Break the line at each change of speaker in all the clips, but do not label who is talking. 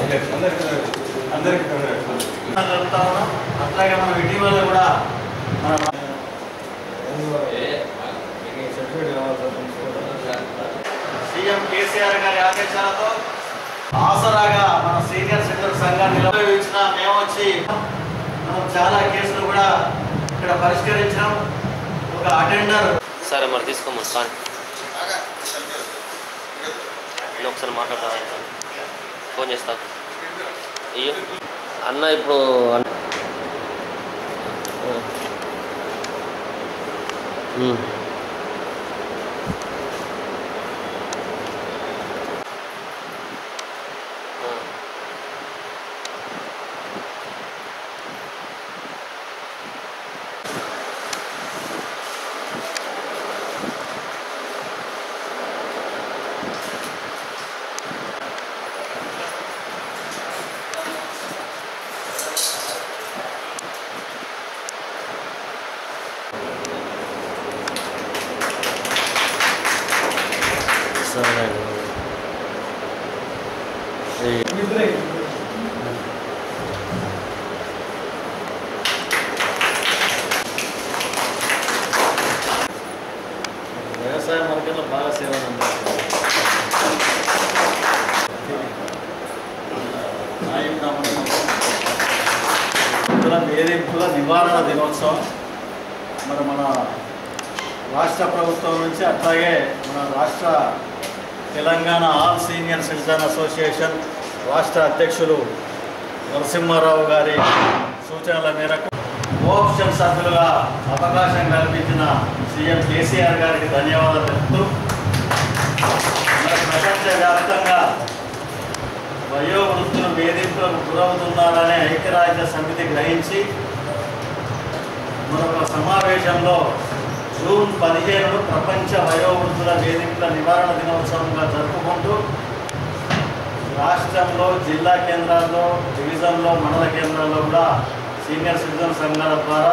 అందరికీ
జరుపుతా ఉన్నాం అట్లాగే మనం ఇటీవల కూడా మన సీఎం కేసీఆర్ గారి ఆదేశాలతో ఆసరాగా మన సీనియర్ సిటిజన్ సంఘాన్ని నిలబెట్టిన మేము వచ్చి మనం చాలా కేసులు కూడా ఇక్కడ పరిష్కరించాం ఒక అటెండర్
సరే మరి తీసుకోమని కానీ నేను ఒకసారి మాట్లాడతా ఫోన్ చేస్తా అయ్యో అన్న ఇప్పుడు అన్న- ఉమ్. ఆ. సరే ఈ-
వ్యవసాయ మార్కెట్లో బాగా సేవలు అందిస్తుంది రైతుల వేధింపుల నివారణ దినోత్సవం మరి మన రాష్ట్ర ప్రభుత్వం నుంచి అట్లాగే మన రాష్ట్ర Telangana all senior citizen association రాష్ట్ర అధ్యక్షులు నరసింహారావు గారి సూచనల మేరకు కోఆప్షన్ సభ్యులుగా అవకాశం కల్పించిన సీఎం కేసీఆర్ గారికి ధన్యవాదాలు తెలుపుతూ మరి ప్రపంచవ్యాప్తంగా వయోవృద్ధులు వేధింపులకు గురవుతున్నారనే ఐక్యరాజ్య సమితి గ్రహించి మరొక సమావేశంలో జూన్ పదిహేను ప్రపంచ వయోవృద్ధుల వేధింపుల నివారణ దినోత్సవంగా జరుపుకుంటూ రాష్ట్రంలో జిల్లా కేంద్రాల్లో డివిజన్లో మండల కేంద్రాల్లో కూడా సీనియర్ సిటిజన్ సంఘాల ద్వారా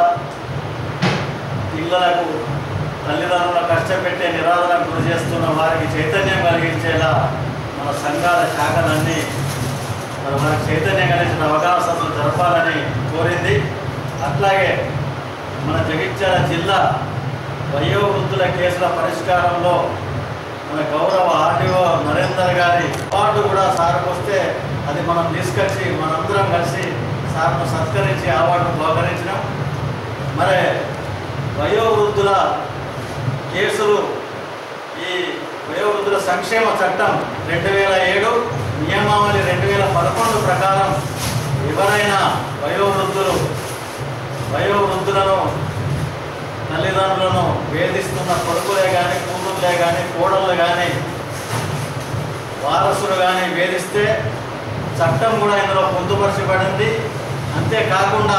పిల్లలకు తల్లిదండ్రుల కష్టపెట్టే నిరాదరణకు గురి చేస్తున్న వారికి చైతన్యం కలిగించేలా మన సంఘాల శాఖలన్నీ మరి మనకు చైతన్యం కలిగించిన అవకాశాలు జరపాలని కోరింది అట్లాగే మన జగిత్యాల జిల్లా వయోవృద్ధుల కేసుల పరిష్కారంలో మన గౌరవ ఆర్డీఓ నరేందర్ గారి అవార్డు కూడా సార్కు వస్తే అది మనం తీసుకొచ్చి మనందరం కలిసి సార్ను సత్కరించి అవార్డు బహుకరించినాం మరి వయోవృద్ధుల కేసులు ఈ వయోవృద్ధుల సంక్షేమ చట్టం రెండు వేల ఏడు నియమావళి రెండు వేల పదకొండు ప్రకారం ఎవరైనా వయోవృద్ధులు వయోవృద్ధులను తల్లిదండ్రులను వేధిస్తున్న కొడుకులే కానీ కూతుర్లే కానీ కోడళ్ళు కానీ వారసులు కానీ వేధిస్తే చట్టం కూడా ఇందులో పొందుపరచబడింది అంతేకాకుండా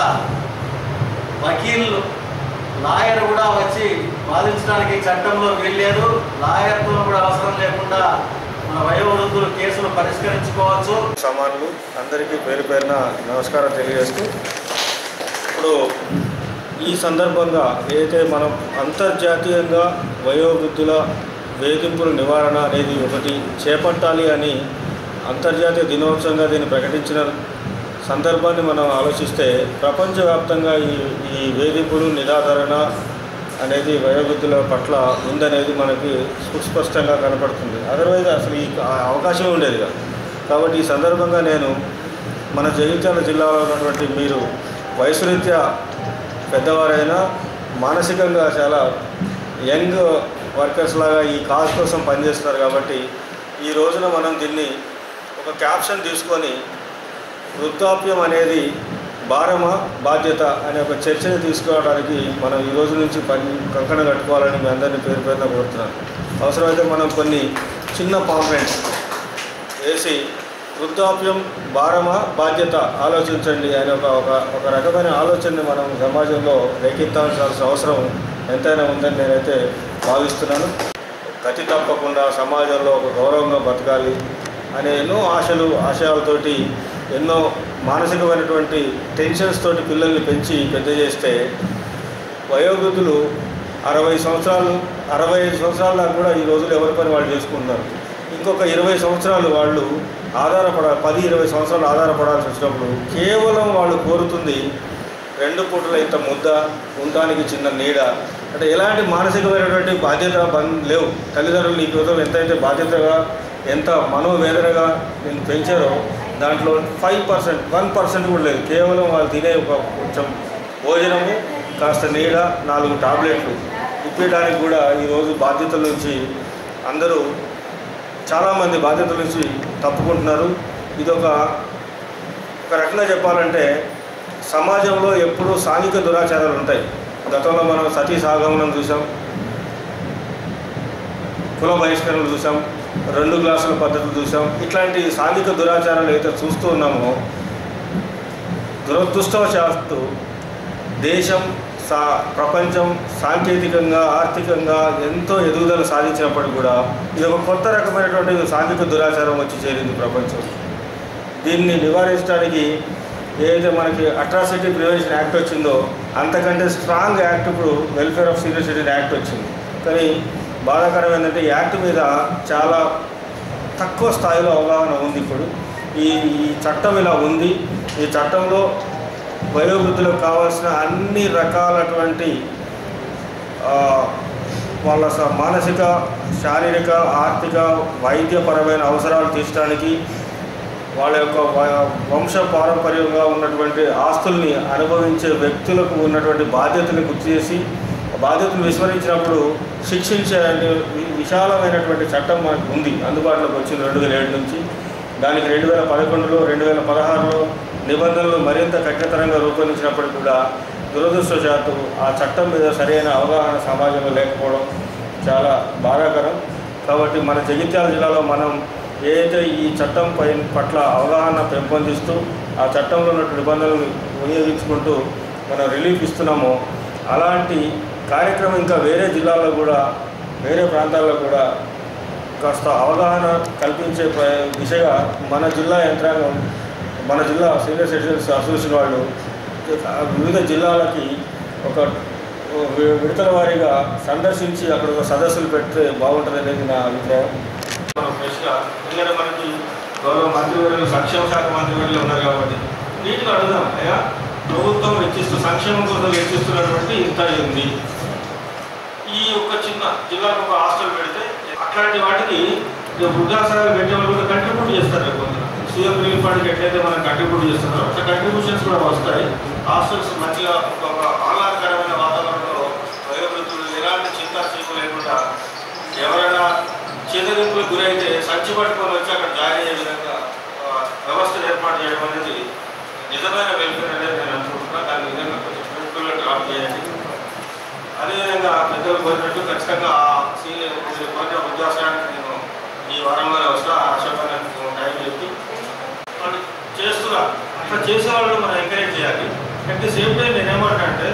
వకీళ్ళు లాయర్ కూడా వచ్చి వాదించడానికి ఈ చట్టంలో వీల్లేదు లాయర్తో కూడా అవసరం లేకుండా మన వయోవృద్ధులు కేసులు పరిష్కరించుకోవచ్చు
సమానులు అందరికీ పేరు పేరున నమస్కారం తెలియజేస్తూ ఇప్పుడు ఈ సందర్భంగా ఏదైతే మనం అంతర్జాతీయంగా వయోవృద్ధుల వేధింపుల నివారణ అనేది ఒకటి చేపట్టాలి అని అంతర్జాతీయ దినోత్సవంగా దీన్ని ప్రకటించిన సందర్భాన్ని మనం ఆలోచిస్తే ప్రపంచవ్యాప్తంగా ఈ ఈ వేధింపులు నిరాదరణ అనేది వయోవృద్ధుల పట్ల ఉందనేది మనకి సుస్పష్టంగా కనపడుతుంది అదర్వైజ్ అసలు ఈ ఆ- అవకాశం ఉండేది కాదు కాబట్టి ఈ సందర్భంగా నేను మన జగిత్యాల జిల్లాలో ఉన్నటువంటి మీరు వయసురీత్యా పెద్దవారైనా మానసికంగా చాలా యంగ్ వర్కర్స్ లాగా ఈ కాజ్ కోసం పనిచేస్తున్నారు కాబట్టి ఈ రోజున మనం దీన్ని ఒక క్యాప్షన్ తీసుకొని వృద్ధాప్యం అనేది భారమా బాధ్యత అనే ఒక చర్చని తీసుకురావడానికి మనం ఈ రోజు నుంచి పని కంకణ కట్టుకోవాలని మీ అందరినీ పేరు పేరున కోరుతున్నాను అవసరమైతే మనం కొన్ని చిన్న పాంప్లెంట్స్ వేసి వృద్ధాప్యం భారమా బాధ్యత ఆలోచించండి అనే ఒక ఒక ఒక రకమైన ఆలోచనని మనం సమాజంలో రేకెత్తాల్సిన అవసరం ఎంతైనా ఉందని నేనైతే భావిస్తున్నాను గతి తప్పకుండా సమాజంలో ఒక గౌరవంగా బతకాలి అనే ఎన్నో ఆశలు ఆశయాలతోటి ఎన్నో మానసికమైనటువంటి టెన్షన్స్ తోటి పిల్లల్ని పెంచి పెద్ద చేస్తే వయోవృద్ధులు అరవై సంవత్సరాలు అరవై ఐదు సంవత్సరాల దాకా కూడా ఈ రోజులు ఎవరి పని వాళ్ళు చేసుకుంటున్నారు ఇంకొక ఇరవై సంవత్సరాలు వాళ్ళు ఆధారపడ పది ఇరవై సంవత్సరాలు ఆధారపడాల్సి వచ్చినప్పుడు కేవలం వాళ్ళు కోరుతుంది రెండు పూటల ఇంత ముద్ద ఉండడానికి చిన్న నీడ అంటే ఎలాంటి మానసికమైనటువంటి బాధ్యత బంద్ లేవు తల్లిదండ్రులు నీ కోసం ఎంతైతే బాధ్యతగా ఎంత మనోవేదనగా నేను పెంచారో దాంట్లో ఫైవ్ పర్సెంట్ వన్ పర్సెంట్ కూడా లేదు కేవలం వాళ్ళు తినే ఒక కొంచెం భోజనము కాస్త నీడ నాలుగు టాబ్లెట్లు ఇప్పించడానికి కూడా ఈరోజు బాధ్యతల నుంచి అందరూ చాలామంది బాధ్యతల నుంచి తప్పుకుంటున్నారు ఇదొక ఒక రకంగా చెప్పాలంటే సమాజంలో ఎప్పుడూ సాంఘిక దురాచారాలు ఉంటాయి గతంలో మనం సతీ సాగమనం చూసాం కుల బహిష్కరణలు చూసాం రెండు గ్లాసుల పద్ధతులు చూసాం ఇట్లాంటి సాంఘిక దురాచారాలు అయితే చూస్తూ ఉన్నామో దురదృష్టవశాత్తు దేశం సా ప్రపంచం సాంకేతికంగా ఆర్థికంగా ఎంతో ఎదుగుదల సాధించినప్పటికీ కూడా ఇది ఒక కొత్త రకమైనటువంటి సాంఘిక దురాచారం వచ్చి చేరింది ప్రపంచం దీన్ని నివారించడానికి ఏదైతే మనకి అట్రాసిటీ ప్రివెన్షన్ యాక్ట్ వచ్చిందో అంతకంటే స్ట్రాంగ్ యాక్ట్ ఇప్పుడు welfare of senior citizen act వచ్చింది కానీ బాధాకరం ఏంటంటే ఈ యాక్ట్ మీద చాలా తక్కువ స్థాయిలో అవగాహన ఉంది ఇప్పుడు ఈ ఈ చట్టం ఇలా ఉంది ఈ చట్టంలో వయోవృద్ధులకు కావాల్సిన అన్ని రకాలటువంటి ఆ, వాళ్ళ స- మానసిక శారీరక ఆర్థిక వైద్యపరమైన అవసరాలు తీర్చడానికి వాళ్ళ యొక్క వ- వంశ పారంపర్యంగా ఉన్నటువంటి ఆస్తుల్ని అనుభవించే వ్యక్తులకు ఉన్నటువంటి బాధ్యతని గుర్తు చేసి ఆ బాధ్యతను విస్మరించినప్పుడు శిక్షించే వి- విశాలమైనటువంటి చట్టం మనకు ఉంది అందుబాటులోకి వచ్చింది రెండు వేల ఏడు నుంచి దానికి రెండు వేల పదకొండులో రెండు వేల పదహారులో నిబంధనలు మరింత కఠినతరంగా రూపొందించినప్పటికీ కూడా దురదృష్టవశాత్తు ఆ చట్టం మీద సరైన అవగాహన సమాజంలో లేకపోవడం చాలా బాధాకరం కాబట్టి మన జగిత్యాల జిల్లాలో మనం ఏదైతే ఈ చట్టం పై పట్ల అవగాహన పెంపొందిస్తూ ఆ చట్టంలో ఉన్న నిబంధనలను వినియోగించుకుంటూ మనం రిలీఫ్ ఇస్తున్నామో అలాంటి కార్యక్రమం ఇంకా వేరే జిల్లాల్లో కూడా వేరే ప్రాంతాల్లో కూడా కాస్త అవగాహన కల్పించే ప్ర- దిశగా మన జిల్లా యంత్రాంగం మన జిల్లా సీనియర్ సిటిజన్స్ అసోసియేషన్ వాళ్ళు ఆ వివిధ జిల్లాలకి ఒక వి- విడతల వారీగా సందర్శించి అక్కడ ఒక సదస్సులు పెడితే బాగుంటుంది అనేది నా అభిప్రాయం మనం ఫ్రెష్గా ఎందుకంటే మనకి గౌరవ మంత్రివర్యులు సంక్షేమ శాఖ మంత్రివర్యులు ఉన్నారు కాబట్టి నీట్గా అడుగుదాం అయ్యా ప్రభుత్వం వెచ్చిస్తూ సంక్షేమం కోసం వెచ్చిస్తున్నటువంటి ఇంత ఉంది ఈ ఒక చిన్న జిల్లాకు ఒక హాస్టల్ పెడితే అట్లాంటి వాటికి ఇక వృద్ధాశ్రయాలు పెట్టే వాళ్ళు కూడా కంట్రిబ్యూట్ చేస్తారు రేపు పొద్దున సీఎం రిలీఫ్ ఫండ్కి ఎట్లయితే మనం కంట్రిబ్యూట్ చేస్తున్నారో అట్లా కంట్రిబ్యూషన్స్ కూడా వస్తాయి హాస్టల్స్ మంచిగా ఒక ఒక ఆహ్లాదకరమైన వాతావరణంలో వయోవృద్ధులు ఎలాంటి చింత చీపు లేకుండా ఎవరైనా చేదరింపులకు గురైతే సంచి పట్టుకొని వచ్చి అక్కడ జాయిన్ అయ్యే విధంగా ఆ, వ్యవస్థను ఏర్పాటు చేయడం అనేది నిజమైన వెల్ఫేర్ అనేది నేను అనుకుంటున్నాను దాని విధంగా కొంచెం ప్రిన్సిపల్గా డ్రాప్ చేయండి అదేవిధంగా పెద్దలు కోరినట్టు ఖచ్చితంగా ఆ సీనియర్ మీరు కోరిన వృద్ధాశ్రయానికి నేను ఈ వారంలోనే వస్తా ఆశపడిన టైం చెప్పి వాళ్ళు చేస్తున్నా అట్లా చేసే వాళ్ళు మనం ఎంకరేజ్ చేయాలి అట్ ది సేమ్ టైం నేనేమంటా అంటే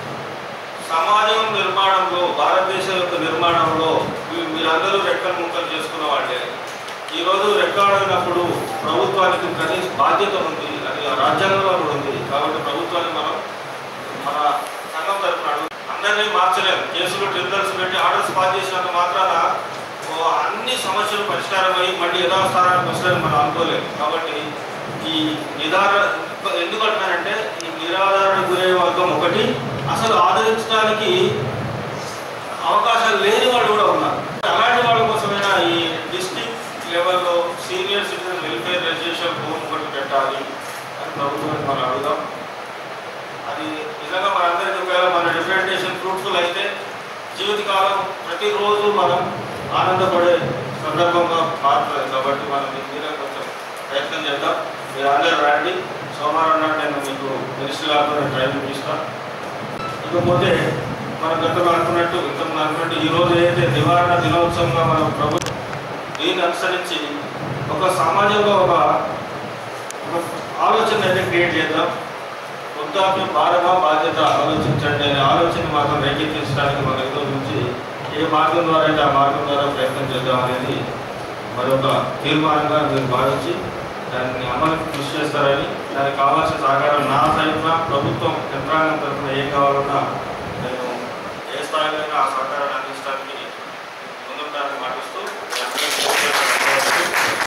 సమాజం నిర్మాణంలో భారతదేశం యొక్క నిర్మాణంలో వీ- వీరందరూ రెక్కలు ముక్కలు చేసుకున్న వాళ్ళే ఈరోజు రెక్కాడినప్పుడు ప్రభుత్వానికి కనీస బాధ్యత ఉంది అది ఆ రాజ్యాంగంలో కూడా ఉంది కాబట్టి ప్రభుత్వాన్ని మనం మన సంఘం తరఫున అడుగు- అందరినీ మార్చలేము కేసులు ట్రిబ్యునల్స్ పెట్టి ఆర్డర్స్ పాస్ చేసినంత మాత్రాన ఓ అన్ని సమస్యలు పరిష్కారం అయ్యి మళ్ళీ యథాస్థానానికి వస్తాయని మనం అనుకోలేము కాబట్టి ఈ నిదార ఎందుకంటున్నానంటే ఈ నిరాధారణ గురయ్యే వర్గం ఒకటి అసలు ఆదరించడానికి అవకాశాలు లేని వాళ్ళు కూడా ఉన్నారు అలాంటి వాళ్ళ కోసమైనా ఈ డిస్ట్రిక్ట్ లెవెల్లో senior citizen welfare registration home ఒకటి పెట్టాలి అని ప్రభుత్వానికి మనం అడుగుదాం అది నిజంగా మనందరికీ ఒకవేళ మన రిప్రజెంటేషన్ ఫ్రూట్ఫుల్ అయితే జీవితకాలం ప్రతిరోజు మనం ఆనందపడే సందర్భంగా మారుతుంది కాబట్టి మనం దీని మీద కొంచెం ప్రయత్నం చేద్దాం మీరు అందరూ రండి సోమవారం నాడు నేను మీకు మినిస్టర్ గారితో నేను ట్రైనింగ్ ఇస్తాను ఇకపోతే మనం గతంలో అనుకున్నట్టు ఇంతకుముందు అనుకున్నట్టు ఈ రోజు ఏదైతే నివారణ దినోత్సవంగా మనం ప్రభుత్వం దీన్ని అనుసరించి ఒక సమాజంలో ఒక ఒక ఆలోచన అయితే క్రియేట్ చేద్దాం వృద్ధాప్యం భారమా బాధ్యత ఆలోచించండి అనే ఆలోచన మాత్రం రేకెత్తించడానికి మన ఏదో నుంచి ఏ మార్గం ద్వారా అయితే ఆ మార్గం ద్వారా ప్రయత్నం చేద్దాం అనేది మరొక తీర్మానంగా మీరు భావించి దాన్ని అమలుకి కృషి చేస్తారని దానికి కావాల్సిన సహకారం నా తరఫున ప్రభుత్వం యంత్రాంగం తరఫున ఏం కావాలన్నా నేను ఏ స్థాయిలో ఆ సహకారాన్ని అందించడానికి